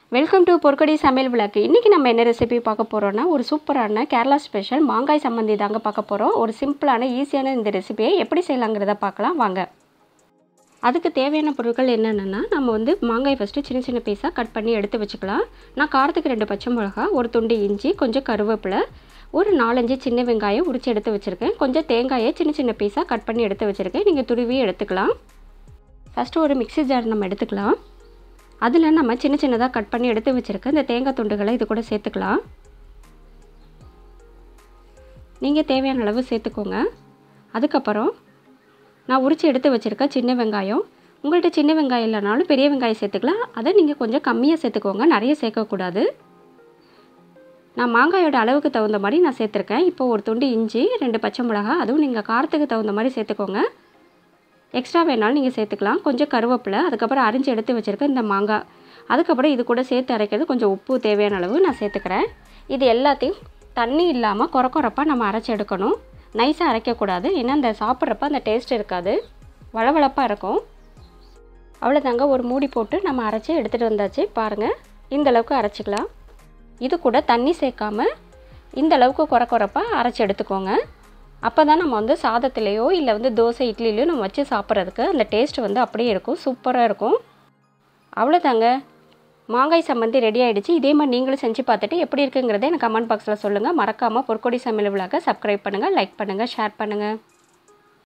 welcome to பொற்கொடி சமையல் விளக்கு இன்றைக்கி நம்ம என்ன ரெசிபி பார்க்க போகிறோன்னா ஒரு சூப்பரான கேரளா ஸ்பெஷல் மாங்காய் சம்மந்தி தாங்க பார்க்க போகிறோம் ஒரு சிம்பிளான ஈஸியான இந்த ரெசிபியை எப்படி செய்யலாங்கிறத பார்க்கலாம் வாங்க அதுக்கு தேவையான பொருட்கள் என்னென்னா நம்ம வந்து மாங்காய் ஃபஸ்ட்டு சின்ன சின்ன பீஸாக கட் பண்ணி எடுத்து வச்சுக்கலாம் நான் காரத்துக்கு ரெண்டு பச்சை மிளகா ஒரு துண்டு இஞ்சி கொஞ்சம் கருவேப்பிலை ஒரு நாலஞ்சு சின்ன வெங்காயம் உரித்து எடுத்து வச்சுருக்கேன் கொஞ்சம் தேங்காயை சின்ன சின்ன பீஸாக கட் பண்ணி எடுத்து வச்சுருக்கேன் நீங்கள் துருவி எடுத்துக்கலாம் ஃபஸ்ட்டு ஒரு மிக்ஸி ஜார் நம்ம எடுத்துக்கலாம் அதில் நம்ம சின்ன சின்னதாக கட் பண்ணி எடுத்து வச்சுருக்க இந்த தேங்காய் துண்டுகளை இது கூட சேர்த்துக்கலாம் நீங்கள் தேவையான அளவு சேர்த்துக்கோங்க அதுக்கப்புறம் நான் உரித்து எடுத்து வச்சுருக்க சின்ன வெங்காயம் உங்கள்கிட்ட சின்ன வெங்காயம் இல்லைனாலும் பெரிய வெங்காயம் சேர்த்துக்கலாம் அதை நீங்கள் கொஞ்சம் கம்மியாக சேர்த்துக்கோங்க நிறைய சேர்க்கக்கூடாது நான் மாங்காயோட அளவுக்கு தகுந்த மாதிரி நான் சேர்த்துருக்கேன் இப்போ ஒரு துண்டு இஞ்சி ரெண்டு பச்சை மிளகா அதுவும் நீங்கள் காரத்துக்கு தகுந்த மாதிரி சேர்த்துக்கோங்க எக்ஸ்ட்ரா வேணாலும் நீங்கள் சேர்த்துக்கலாம் கொஞ்சம் கருவேப்பிலை அதுக்கப்புறம் அரிஞ்சு எடுத்து வச்சுருக்க இந்த மாங்காய் அதுக்கப்புறம் இது கூட சேர்த்து அரைக்கிறது கொஞ்சம் உப்பு தேவையான அளவு நான் சேர்த்துக்கிறேன் இது எல்லாத்தையும் தண்ணி இல்லாமல் குறை குறைப்பாக நம்ம அரைச்சி எடுக்கணும் நைஸாக அரைக்கக்கூடாது ஏன்னா அந்த சாப்பிட்றப்ப அந்த டேஸ்ட் இருக்காது வளவளப்பாக இருக்கும் அவ்வளோதாங்க ஒரு மூடி போட்டு நம்ம அரைச்சி எடுத்துகிட்டு வந்தாச்சு பாருங்கள் இந்த அளவுக்கு அரைச்சிக்கலாம் இது கூட தண்ணி சேர்க்காம இந்த அளவுக்கு குறை குறைப்பாக அரைச்சி எடுத்துக்கோங்க அப்போ தான் நம்ம வந்து சாதத்துலேயோ இல்லை வந்து தோசை இட்லிலையோ நம்ம வச்சு சாப்பிட்றதுக்கு அந்த டேஸ்ட் வந்து அப்படியே இருக்கும் சூப்பராக இருக்கும் அவ்வளோதாங்க மாங்காய் சம்மந்தி ரெடி ஆகிடுச்சு இதே மாதிரி நீங்களும் செஞ்சு பார்த்துட்டு எப்படி இருக்குங்கிறத எனக்கு கமெண்ட் பாக்ஸில் சொல்லுங்கள் மறக்காமல் பொற்கொடி சமையல் விழாக்க சப்ஸ்கிரைப் பண்ணுங்கள் லைக் பண்ணுங்கள் ஷேர் பண்ணுங்கள்